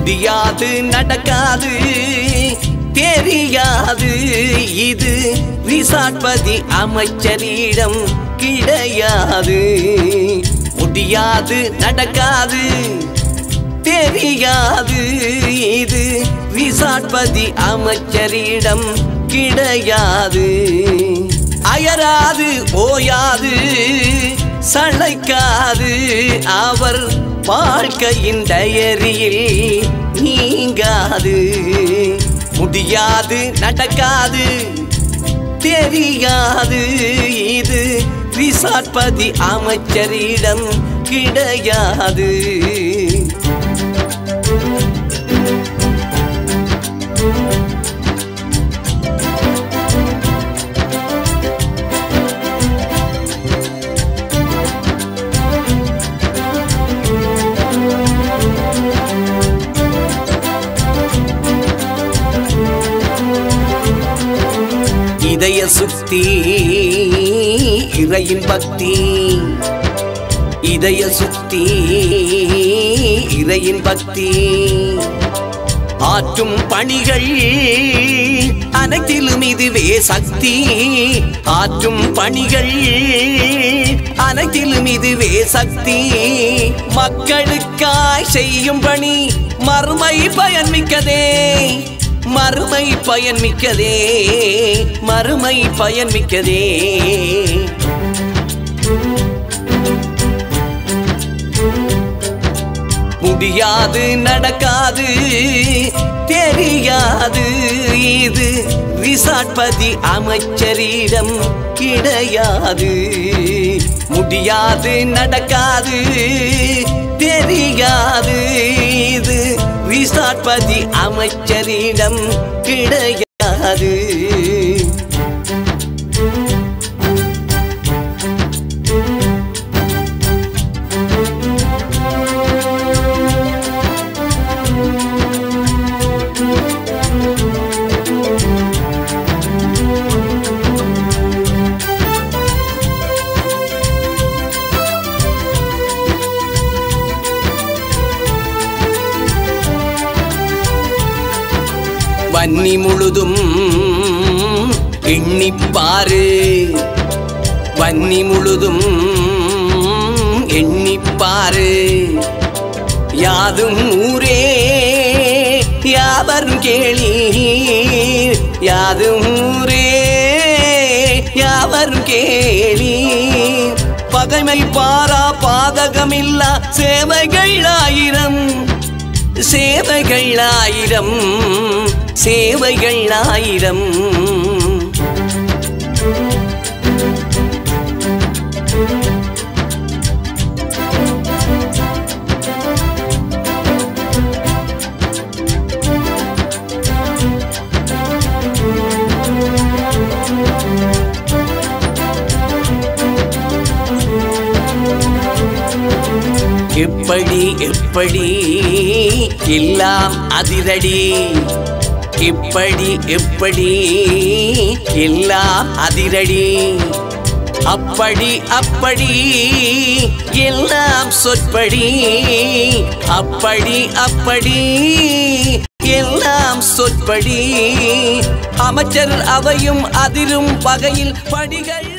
முடியாது நடக்காது தெரியாது இது விசாட்பதி அமைச்சரிடம் கிடையாது முடியாது நடக்காது தெரியாது இது விசாட்பதி அமைச்சரிடம் கிடையாது அயராது ஓயாது சளைக்காது அவர் வாழ்க்கையின் டயரியில் நீங்காது முடியாது நடக்காது தெரியாது இது விசாட்பதி அமைச்சரிடம் கிடையாது இதய சுத்தி இறையின் பக்தி இதய சுத்தி இறையின் பக்தி ஆற்றும் பணிகள் அனைத்திலும் இதுவே சக்தி ஆற்றும் பணிகள் அனைத்திலும் இதுவே சக்தி மக்களுக்காய் செய்யும் பணி மறுமை பயன் மிக்கதே மறுமை பயன் மிக்கதே மறுமை பயன் மிக்கதே முடியாது நடக்காது தெரியாது இது விசாட்பதி அமைச்சரிடம் கிடையாது முடியாது நடக்காது தெரியாது இது விசாட்பதி அமைச்சரிடம் கிடையாது வன்னி முழுதும் எண்ணிப்பாரு வன்னி முழுதும் எண்ணிப்பாரு யாதும் ஊரே யாவரும் கேளி யாதும் ஊரே யாவரும் கேளி பகைமை பாரா பாதகமில்லா சேவைகள் ஆயிரம் சேவைகள் ஆயிரம் சேவைகள் ஆயிரம் எப்படி எப்படி எல்லாம் அதிரடி எப்படி எப்படி எல்லாம் அதிரடி அப்படி அப்படி எல்லாம் சொற்படி அப்படி அப்படி எல்லாம் சொற்படி அமைச்சர் அவையும் அதிரும் வகையில் படிகள்